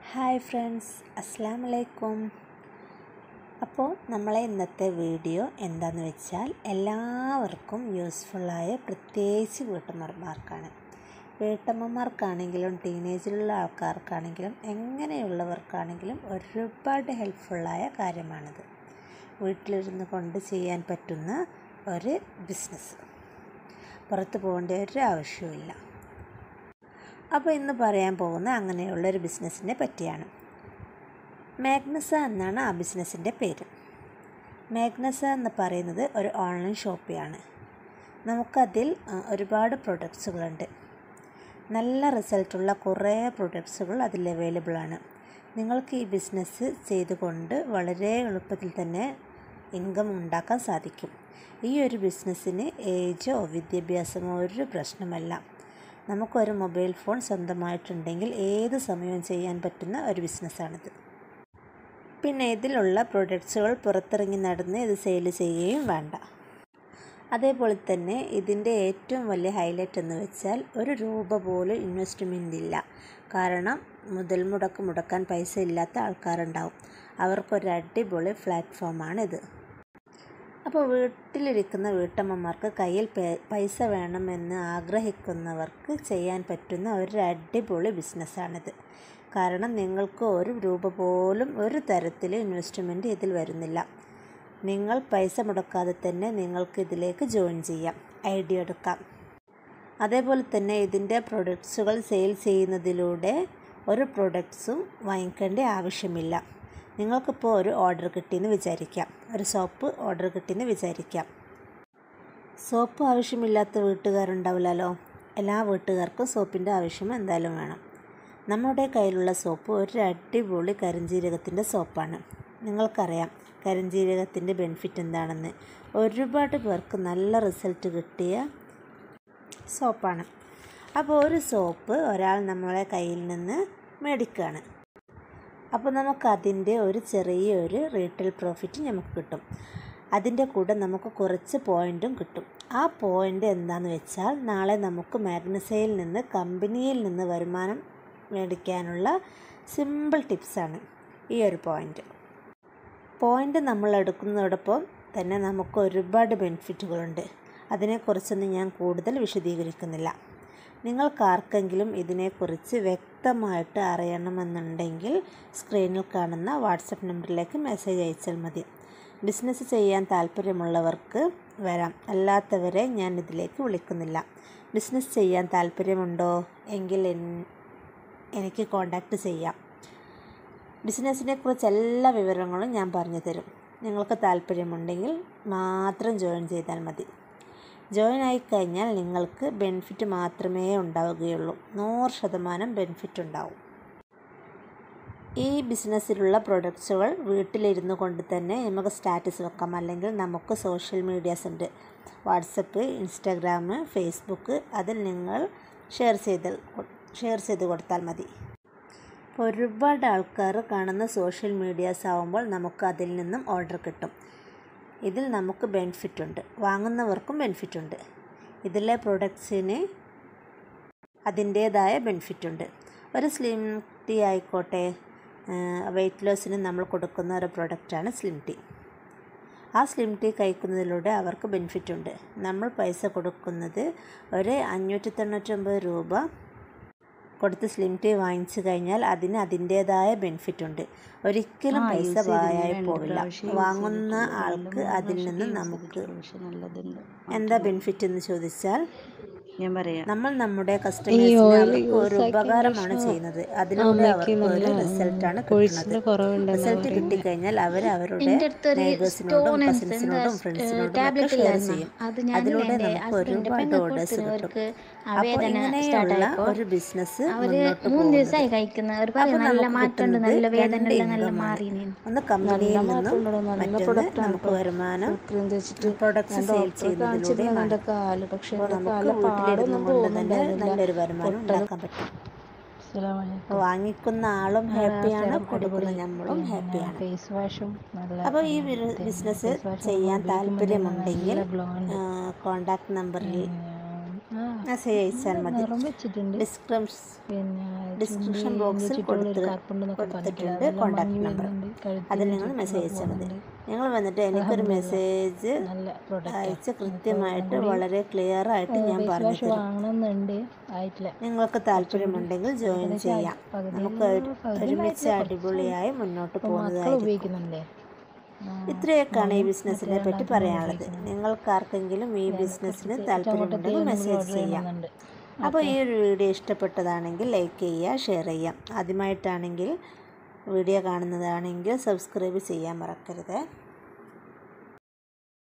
hi friends അസ്സാം വലൈക്കും അപ്പോൾ നമ്മളെ ഇന്നത്തെ വീഡിയോ എന്താണെന്ന് വെച്ചാൽ എല്ലാവർക്കും യൂസ്ഫുള്ളായ പ്രത്യേകിച്ച് വീട്ടമ്മമാർക്കാണ് വീട്ടമ്മമാർക്കാണെങ്കിലും ടീനേജിലുള്ള ആൾക്കാർക്കാണെങ്കിലും എങ്ങനെയുള്ളവർക്കാണെങ്കിലും ഒരുപാട് ഹെൽപ്ഫുള്ളായ കാര്യമാണിത് വീട്ടിലിരുന്ന് കൊണ്ട് ചെയ്യാൻ പറ്റുന്ന ഒരു ബിസിനസ് പുറത്ത് പോകേണ്ട ഒരു ആവശ്യവുമില്ല അപ്പോൾ ഇന്ന് പറയാൻ പോകുന്ന അങ്ങനെയുള്ള ഒരു ബിസിനസ്സിനെ പറ്റിയാണ് മാഗ്നസ എന്നാണ് ആ ബിസിനസ്സിൻ്റെ പേര് മാഗ്നസ എന്ന് പറയുന്നത് ഒരു ഓൺലൈൻ ഷോപ്പിയാണ് നമുക്കതിൽ ഒരുപാട് പ്രൊഡക്ട്സുകളുണ്ട് നല്ല റിസൾട്ടുള്ള കുറേ പ്രൊഡക്ട്സുകൾ അതിൽ അവൈലബിൾ ആണ് നിങ്ങൾക്ക് ഈ ബിസിനസ് ചെയ്തുകൊണ്ട് വളരെ എളുപ്പത്തിൽ തന്നെ ഇൻകം ഉണ്ടാക്കാൻ സാധിക്കും ഈ ഒരു ബിസിനസ്സിന് ഏജോ വിദ്യാഭ്യാസമോ ഒരു പ്രശ്നമല്ല നമുക്കൊരു മൊബൈൽ ഫോൺ സ്വന്തമായിട്ടുണ്ടെങ്കിൽ ഏത് സമയവും ചെയ്യാൻ പറ്റുന്ന ഒരു ബിസിനസ്സാണിത് പിന്നെ ഇതിലുള്ള പ്രൊഡക്ട്സുകൾ പുറത്തിറങ്ങി നടന്ന് ഇത് സെയിൽ ചെയ്യുകയും വേണ്ട അതേപോലെ തന്നെ ഇതിൻ്റെ ഏറ്റവും വലിയ ഹൈലൈറ്റ് എന്ന് വെച്ചാൽ ഒരു രൂപ പോലും ഇൻവെസ്റ്റ്മെൻ്റ് ഇല്ല കാരണം മുതൽ മുടക്ക് മുടക്കാൻ പൈസ ഇല്ലാത്ത ആൾക്കാരുണ്ടാവും അവർക്കൊരു അടിപൊളി പ്ലാറ്റ്ഫോമാണിത് അപ്പോൾ വീട്ടിലിരിക്കുന്ന വീട്ടമ്മമാർക്ക് കയ്യിൽ പൈസ വേണമെന്ന് ആഗ്രഹിക്കുന്നവർക്ക് ചെയ്യാൻ പറ്റുന്ന ഒരു അടിപൊളി ബിസിനസ്സാണിത് കാരണം നിങ്ങൾക്ക് ഒരു രൂപ പോലും ഒരു തരത്തിൽ ഇൻവെസ്റ്റ്മെൻറ്റ് ഇതിൽ വരുന്നില്ല നിങ്ങൾ പൈസ മുടക്കാതെ തന്നെ നിങ്ങൾക്ക് ഇതിലേക്ക് ജോയിൻ ചെയ്യാം ഐഡിയ എടുക്കാം അതേപോലെ തന്നെ ഇതിൻ്റെ പ്രൊഡക്ട്സുകൾ സെയിൽ ചെയ്യുന്നതിലൂടെ ഒരു പ്രൊഡക്ട്സും വാങ്ങിക്കേണ്ട ആവശ്യമില്ല നിങ്ങൾക്കിപ്പോൾ ഒരു ഓർഡർ കിട്ടിയെന്ന് വിചാരിക്കാം ഒരു സോപ്പ് ഓർഡർ കിട്ടിയെന്ന് വിചാരിക്കാം സോപ്പ് ആവശ്യമില്ലാത്ത വീട്ടുകാരുണ്ടാവില്ലല്ലോ എല്ലാ വീട്ടുകാർക്കും സോപ്പിൻ്റെ ആവശ്യം എന്തായാലും വേണം നമ്മുടെ കയ്യിലുള്ള സോപ്പ് ഒരു അടിപൊളി കരിഞ്ജീരകത്തിൻ്റെ സോപ്പാണ് നിങ്ങൾക്കറിയാം കരിഞ്ജീരകത്തിൻ്റെ ബെനിഫിറ്റ് എന്താണെന്ന് ഒരുപാട് പേർക്ക് നല്ല റിസൾട്ട് കിട്ടിയ സോപ്പാണ് അപ്പോൾ ഒരു സോപ്പ് ഒരാൾ നമ്മളെ കയ്യിൽ നിന്ന് മേടിക്കുകയാണ് അപ്പോൾ നമുക്ക് അതിൻ്റെ ഒരു ചെറിയൊരു റീറ്റെയിൽ പ്രോഫിറ്റ് നമുക്ക് കിട്ടും അതിൻ്റെ കൂടെ നമുക്ക് കുറച്ച് പോയിൻറ്റും കിട്ടും ആ പോയിൻ്റ് എന്താണെന്ന് വെച്ചാൽ നാളെ നമുക്ക് മാഗ്നസയിൽ നിന്ന് കമ്പനിയിൽ നിന്ന് വരുമാനം മേടിക്കാനുള്ള സിമ്പിൾ ടിപ്സാണ് ഈ ഒരു പോയിൻ്റ് പോയിൻ്റ് നമ്മൾ എടുക്കുന്നതോടൊപ്പം തന്നെ നമുക്ക് ഒരുപാട് ബെനിഫിറ്റുകളുണ്ട് അതിനെക്കുറിച്ചൊന്നും ഞാൻ കൂടുതൽ വിശദീകരിക്കുന്നില്ല നിങ്ങൾക്കാർക്കെങ്കിലും ഇതിനെക്കുറിച്ച് വ്യക്തമായിട്ട് അറിയണമെന്നുണ്ടെങ്കിൽ സ്ക്രീനിൽ കാണുന്ന വാട്സപ്പ് നമ്പറിലേക്ക് മെസ്സേജ് അയച്ചാൽ മതി ബിസിനസ് ചെയ്യാൻ താല്പര്യമുള്ളവർക്ക് വരാം അല്ലാത്തവരെ ഞാൻ ഇതിലേക്ക് വിളിക്കുന്നില്ല ബിസിനസ് ചെയ്യാൻ താല്പര്യമുണ്ടോ എങ്കിൽ എനിക്ക് കോണ്ടാക്റ്റ് ചെയ്യാം ബിസിനസ്സിനെ കുറിച്ച് എല്ലാ വിവരങ്ങളും ഞാൻ പറഞ്ഞു തരും നിങ്ങൾക്ക് താല്പര്യമുണ്ടെങ്കിൽ മാത്രം ജോയിൻ ചെയ്താൽ മതി ജോയിൻ ആയിക്കഴിഞ്ഞാൽ നിങ്ങൾക്ക് ബെനിഫിറ്റ് മാത്രമേ ഉണ്ടാവുകയുള്ളൂ നൂറ് ശതമാനം ബെനിഫിറ്റ് ഉണ്ടാവും ഈ ബിസിനസ്സിലുള്ള പ്രൊഡക്ട്സുകൾ വീട്ടിലിരുന്നു കൊണ്ട് തന്നെ നമുക്ക് സ്റ്റാറ്റസ് വെക്കാം അല്ലെങ്കിൽ നമുക്ക് സോഷ്യൽ മീഡിയാസ് ഉണ്ട് വാട്സപ്പ് ഇൻസ്റ്റാഗ്രാം ഫേസ്ബുക്ക് അതിൽ നിങ്ങൾ ഷെയർ ചെയ്ത് ഷെയർ ചെയ്ത് കൊടുത്താൽ മതി ഒരുപാട് ആൾക്കാർ കാണുന്ന സോഷ്യൽ മീഡിയാസ് ആവുമ്പോൾ നമുക്ക് അതിൽ നിന്നും ഓർഡർ കിട്ടും ഇതിൽ നമുക്ക് ബെനിഫിറ്റ് ഉണ്ട് വാങ്ങുന്നവർക്കും ബെനിഫിറ്റ് ഉണ്ട് ഇതിലെ പ്രൊഡക്ട്സിന് അതിൻ്റേതായ ബെനിഫിറ്റ് ഉണ്ട് ഒരു സ്ലിം ടീ ആയിക്കോട്ടെ വെയ്റ്റ് ലോസിന് നമ്മൾ കൊടുക്കുന്ന ഒരു പ്രൊഡക്റ്റാണ് സ്ലിം ടീ ആ സ്ലിം ടീ കഴിക്കുന്നതിലൂടെ അവർക്ക് ബെനിഫിറ്റ് ഉണ്ട് നമ്മൾ പൈസ കൊടുക്കുന്നത് ഒരു അഞ്ഞൂറ്റി തൊണ്ണൂറ്റൊമ്പത് രൂപ കൊടുത്ത് സ്ലിം ടീ വാങ്ങിച്ചു കഴിഞ്ഞാൽ അതിന് അതിൻ്റേതായ ബെനിഫിറ്റ് ഉണ്ട് ഒരിക്കലും പൈസ പായായി പോവില്ല വാങ്ങുന്ന ആൾക്ക് അതിൽ നിന്ന് നമുക്ക് എന്താ ബെനിഫിറ്റ് എന്ന് ചോദിച്ചാൽ ഞാൻ പറയാം നമ്മൾ നമ്മുടെ കസ്റ്റമേഴ്സിന് അവർക്ക് ഒരു ഉപകാരമാണ് ചെയ്യുന്നത് അതിലൂടെ അവർക്ക് ഒരു റിസൾട്ടാണ് കിട്ടുന്നത് റിസൾട്ട് കിട്ടിക്കഴിഞ്ഞാൽ അവർ അവരുടെ നെയ്ബേഴ്സിനോടും കസിൻസിനോടും ഫ്രണ്ട്സിനോടും ഒക്കെ ഷെയർ ചെയ്യും അതിലൂടെ നമുക്ക് ഒരുപാട് ഓർഡേഴ്സ് കിട്ടും അപ്പോൾ ഇങ്ങനെയുള്ള ഒരു ബിസിനസ് മുന്നോട്ട് ദിവസമായി കഴിക്കുന്ന ഒരു പറയും നല്ല മാറ്റമുണ്ട് നല്ല വേദന നല്ല മാറി ഒന്ന് കമ്പനിയിൽ നിന്നും മറ്റൊന്ന് നമുക്ക് വരുമാനം പ്രൊഡക്ട്സ് സെയിൽ ചെയ്യുന്നതിലൂടെ കാല് പക്ഷെ അപ്പോൾ നമുക്ക് വീട്ടിലിരുന്നു കൊണ്ട് തന്നെ നല്ലൊരു വരുമാനം ഉണ്ടാക്കാൻ പറ്റും അപ്പോൾ വാങ്ങിക്കുന്ന ആളും ഹാപ്പിയാണ് കൊടുക്കുന്ന നമ്മളും ഹാപ്പിയാണ് ഫേസ് വാഷും നല്ല അപ്പോൾ ഈ ബിസിനസ് ചെയ്യാൻ താല്പര്യമുണ്ടെങ്കിൽ കോണ്ടാക്ട് നമ്പറിൽ മെസ്സേജ് അയച്ചാൽ മതി നിറം വെച്ചിട്ടുണ്ട് ഡിസ്ക്രിപ്സ് പിന്നെ ഡിസ്ക്രിപ്ഷൻ ബോക്സിൽ കൊടുത്ത് കൊടുത്തിട്ടുണ്ട് കോൺടാക്ട് നമ്പർ അതിൽ നിങ്ങൾ മെസ്സേജ് അയച്ചാൽ മതി നിങ്ങൾ വന്നിട്ട് എനിക്കൊരു മെസ്സേജ് നല്ല പ്രൊഡക്റ്റ് അയച്ച് കൃത്യമായിട്ട് വളരെ ക്ലിയർ ആയിട്ട് ഞാൻ പറഞ്ഞു വാഷ് വാങ്ങണമെന്നുണ്ട് ആയിട്ടില്ല നിങ്ങൾക്ക് താല്പര്യമുണ്ടെങ്കിൽ ജോയിൻ ചെയ്യാം നമുക്ക് ഒരു- ഒരുമിച്ച് അടിപൊളിയായി മുന്നോട്ട് മക്കൾ പോകുന്നതായിരിക്കും ഉപയോഗിക്കുന്നുണ്ട് ആ, ഇത്രയൊക്കെയാണ് ഈ ബിസിനസ്സിനെ പറ്റി പറയാനുള്ളത് നിങ്ങൾക്കാർക്കെങ്കിലും ഈ ബിസിനസ്സിന് താല്പര്യമുണ്ടെങ്കിൽ മെസ്സേജ് ചെയ്യാം ചെയ്യുന്നുണ്ട് അപ്പോൾ ഈ ഒരു വീഡിയോ ഇഷ്ടപ്പെട്ടതാണെങ്കിൽ ലൈക്ക് ചെയ്യുക ഷെയർ ചെയ്യാം ആദ്യമായിട്ടാണെങ്കിൽ വീഡിയോ കാണുന്നതാണെങ്കിൽ സബ്സ്ക്രൈബ് ചെയ്യാൻ മറക്കരുത്